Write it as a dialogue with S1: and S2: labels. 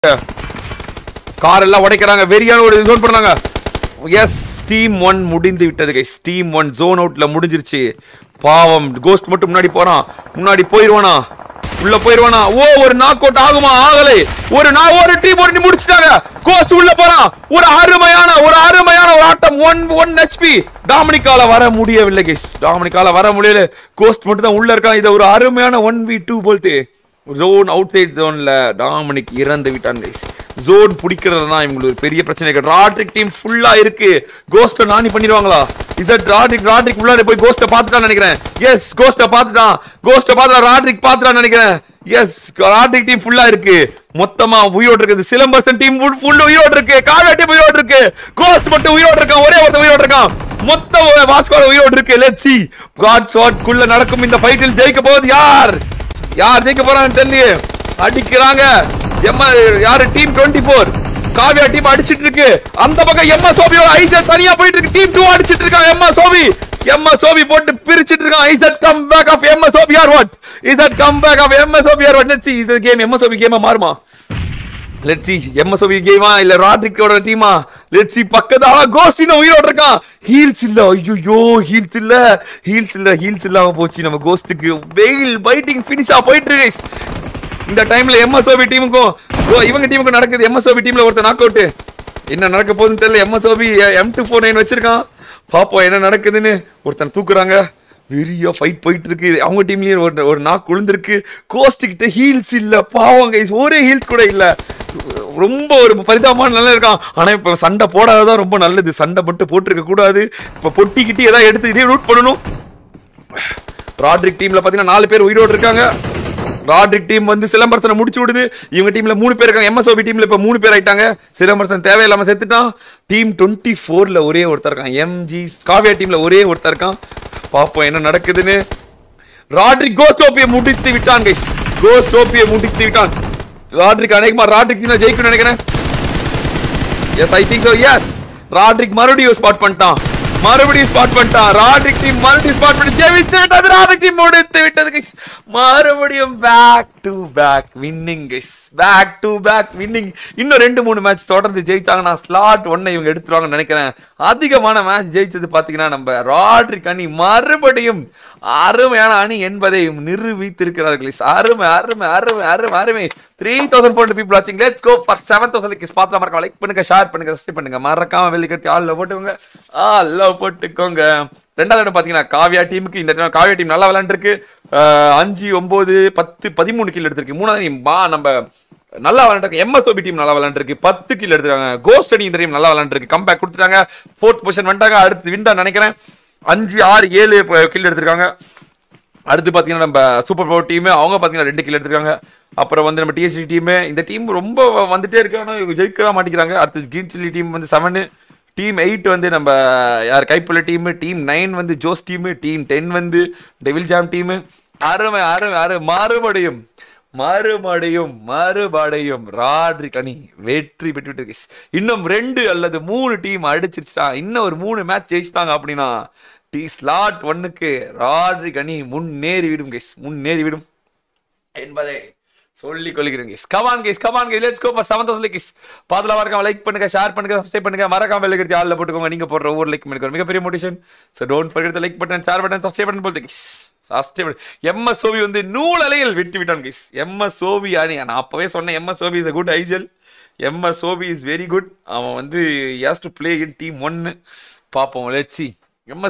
S1: Car எல்லாம் உடைக்கிறாங்க வெறியான ஒரு zone பண்ணாங்க எஸ் டீம் ஒன் முடிந்து விட்டது கைஸ் டீம் ஒன் ஜோன் அவுட்ல முடிஞ்சிருச்சு பாவம் கோஸ்ட் மட்டும் முன்னாடி போறான் முன்னாடி போயிருவானா உள்ள போயிருவானா ஓ ஒரு நாக் அவுட் ஆகுமா ஆகலை ஒரு நான் ஒரு டீம் ஒரு முடிச்சிட்டாங்க கோஸ்ட் உள்ள போறான் ஒரு அருமையான ஒரு அருமையான ஒரு ஆட்டம் ஒன் ஒன் ஹெச்பி டாமினிக்கால வர முடியவில்லை கைஸ் டாமினிக்கால வர முடியல கோஸ்ட் மட்டும் தான் உள்ள இருக்கான் இது ஒரு அருமையான one v two bolt zone outside ஜோன்ல டாமினிக் இறந்து விட்டான் கைஸ் ஜோன் பிடிக்கிறது தான் இவங்களுக்கு ஒரு பெரிய பிரச்சனை இருக்கு ராட்ரிக் டீம் ஃபுல்லா இருக்கு கோஸ்ட நானி பண்ணிடுவாங்களா இசட் ராட்ரிக் ராட்ரிக் உள்ளார போய் கோஸ்ட பார்த்துட்டான்னு நினைக்கிறேன் எஸ் கோஸ்ட பார்த்துட்டான் கோஸ்ட பார்த்துட்டா ராட்ரிக் பார்த்துட்டான்னு நினைக்கிறேன் எஸ் ராட்ரிக் டீம் ஃபுல்லா இருக்கு மொத்தமா உயிரோடு இருக்குது சிலம்பரசன் டீம் ஃபுல் உயிரோடு இருக்கு காவியா டீம் உயிரோடு இருக்கு கோஸ்ட் மட்டும் உயிரோடு இருக்கான் ஒரே ஒருத்தன் உயிரோடு இருக்கான் மொத்த வாட்ச்கால உயிரோடு இருக்கு லெட்ஸ் சி காட் ஷாட் குள்ள நடக்கும் இந்த ஃபைட்டில் ஜெயிக்க போவது யார் யார் ஜெயிக்க போறாங்கன்னு தெரியல அடிக்கிறாங்க எம்மா யாரு டீம் 24 காவியா டீம் அடிச்சிட்டு இருக்கு அந்த பக்கம் எம்மா சோபியோட ஐசட் தனியா போயிட்டு இருக்கு டீம் 2 அடிச்சிட்டு இருக்காங்க எம்மா சோபி எம்மா சோபி போட்டு பிரிச்சிட்டு இருக்கான் ஐசட் come back of Emma Sophie or what Z come back of Emma Sophie or what let's see இந்த கேம் எம்மா சோபி கேமா மாறுமா லெட்ஸ் சி எம்எஸ்ஓபி கேமா இல்ல ராட்ரிக்கோட டீமா லெட்ஸ் சி பக்கதா கோஸ்ட் இன்னும் உயிரோட இருக்கான் ஹீல்ஸ் இல்ல ஐயோ ஹீல்ஸ் இல்ல ஹீல்ஸ் இல்ல ஹீல்ஸ் இல்லாம போச்சு நம்ம கோஸ்ட்டுக்கு வெயில் பைட்டிங் ஃபினிஷா போயிட்டு இருக்கு guys. இந்த டைம்ல எம்எஸ்ஓபி டீமுக்கும் இவங்க டீமுக்கும் நடக்குது எம்எஸ்ஓபி டீம்ல ஒருத்தர் நாக் அவுட் என்ன நடக்க போகுதுன்னு தெரியல எம்எஸ்ஓபி எம் டூ ஃபோர் நைன் வச்சிருக்கான் பாப்போம் என்ன நடக்குதுன்னு ஒருத்தன் தூக்குறாங்க பெரிய ஃபைட் போயிட்டு இருக்கு அவங்க டீம்லயே ஒரு ஒரு நாக் விழுந்திருக்கு கோஸ்ட் கிட்ட ஹீல்ஸ் இல்ல பாவம் கைஸ் ஒரே ஹீல்ஸ் கூட இல்ல ரொம்ப ஒரு பரிதாபமான நல்லா இருக்கான் ஆனா இப்ப சண்டை போடாததான் ரொம்ப நல்லது சண்டை மட்டும் போட்டிருக்க கூடாது இப்ப பொட்டிக்கிட்டு ஏதாவது எடுத்து இதே ரூட் பண்ணணும் ராட்ரிக் டீம்ல பாத்தீங்கன்னா நாலு பேர் உயிரோடு இருக்காங்க ராட்ரிக் டீம் வந்து சிலம்பரசனை முடிச்சு விடுது இவங்க டீம்ல மூணு பேர் இருக்காங்க எம்எஸ்ஓபி டீம்ல இப்ப மூணு பேர் ஆயிட்டாங்க சிலம்பரசன் தேவையில்லாம செத்துட்டான் டீம் டுவெண்ட்டி ஃபோர்ல ஒரே ஒருத்தர் இருக்கான் எம்ஜி காவியா டீம்ல ஒரே ஒருத்தர் இருக்கான் பாப்போம் என்ன நடக்குதுன்னு ராட்ரிக் கோஸ்டோப்பியை முடித்து விட்டான் கைஸ் கோஸ்டோப்பியை முடித்து விட்டான் ராட்ரிக் அநேகமா ராட்ரிக் டீம்ல ஜெயிக்கணும்னு நினைக்கிறேன் yes I think so yes Rodrick மறுபடியும் ஸ்பாட் பண்ணிட்டான் மறுபடியும் ஸ்பாட் பண்ணிட்டான் ராட்ரிக் டீம் மறுபடியும் ஸ்பாட் பண்ணி ஜெயித்து விட்டது ராட்ரிக் டீம் முடித்து விட்டது கைஸ் மறுபடியும் back to back winning guys back to back winning இன்னும் ரெண்டு மூணு மேட்ச் தொடர்ந்து ஜெயிச்சாங்கன்னா ஸ்லாட் ஒன்னை இவங்க எடுத்துருவாங்கன்னு நினைக்கிறேன் அதிகமான மேட்ச் ஜெயிச்சது பாத்தீங்கன்னா நம்ம ராட்ரிக் அணி மறுபடியும் அருமையான அணி என்பதை நிரூபித்திருக்கிறார்கள் guys. அருமை அருமை அருமை அருமை அருமை த்ரீ தௌசண்ட் போட்டு பீப்புள் வாட்சிங் let's go for seven thousand likes பார்த்து மறக்காம லைக் பண்ணுங்க ஷேர் பண்ணுங்க சப்ஸ்கிரைப் பண்ணுங்க மறக்காம வெளியே கட்டி ஆள்ல போட்டுக்கோங்க ஆள்ல போட்டுக்கோங்க ரெண்டாவது இடம் பாத்தீங்கன்னா காவியா டீமுக்கு இந்த time காவியா டீம் நல்லா விளையாண்டுருக்கு அஹ் அஞ்சு ஒன்பது பத்து பதிமூணு கில் எடுத்திருக்கு மூணாவது டீம் பா நம்ம நல்லா விளையாண்டுருக்கு எம்எஸ்ஓபி டீம் நல்லா விளையாண்டுருக்கு பத்து கில் எடுத்துருக்காங்க கோஸ்ட் அணி இந்த டீம் நல்லா விளையாண்டுருக்கு கம்பேக் கொடுத்துட்டாங்க ஃபோர்த் பொசிஷன் வந்துட்டாங்க அடுத்து விண்டா நினைக்கிறேன் அஞ்சு ஆறு ஏழு கில் எடுத்திருக்காங்க அடுத்து பார்த்தீங்கன்னா நம்ம சூப்பர் பவர் டீம் அவங்க பார்த்தீங்கன்னா ரெண்டு கில் எடுத்திருக்காங்க அப்புறம் வந்து நம்ம டிஎஸ்சி டீம் இந்த டீம் ரொம்ப வ- வந்துட்டே இருக்கு ஆனால் இவங்க ஜெயிக்கவே மாட்டேங்கிறாங்க அடுத்து கிரீன் சில்லி டீம் வந்து செவனு டீம் எயிட் வந்து நம்ம யார் கைப்புள்ள டீம் டீம் நைன் வந்து ஜோஸ் டீம் டீம் டென் வந்து டெவில் ஜாம் டீம் அருமை அருமை அருமை மறுபடியும் மறுபடியும் மறுபடியும் ராட்ரிக் அணி வெற்றி பெற்று விட்டு இன்னும் ரெண்டு அல்லது மூணு டீம் அடிச்சிருச்சா இன்னும் ஒரு மூணு மேட்ச் ஜெயிச்சிட்டாங்க அப்படின்னா டி ஸ்லாட் ஒன்னுக்கு ராட்ரிக் அணி முன்னேறி விடும் கைஸ் முன்னேறி விடும் என்பதை சொல்லிக் கொள்கிறேன் guys come on guys come on guys let's go for 7000 likes பாதல மறக்காம லைக் பண்ணுங்க ஷேர் பண்ணுங்க சப்ஸ்கிரைப் பண்ணுங்க மறக்காம பெல் கட்டி ஆல்ல போட்டுக்கோங்க நீங்க போடுற ஒவ்வொரு லைக் பண்ணுங்க ஒரு மிகப்பெரிய motivation so don't forget the like button share button subscribe button போட்டு கைஸ் சப்ஸ்கிரைப் எம்எஸ் சோபி வந்து நூல் அலையில் வெட்டி விட்டான் கைஸ் எம்எஸ் சோபி அணி நான் அப்பவே சொன்னேன் MS Sophie is a good ஐஜல் MS Sophie is very good அவன் வந்து has to play in team ஒன்னு பார்ப்போம் லெட்ஸ் see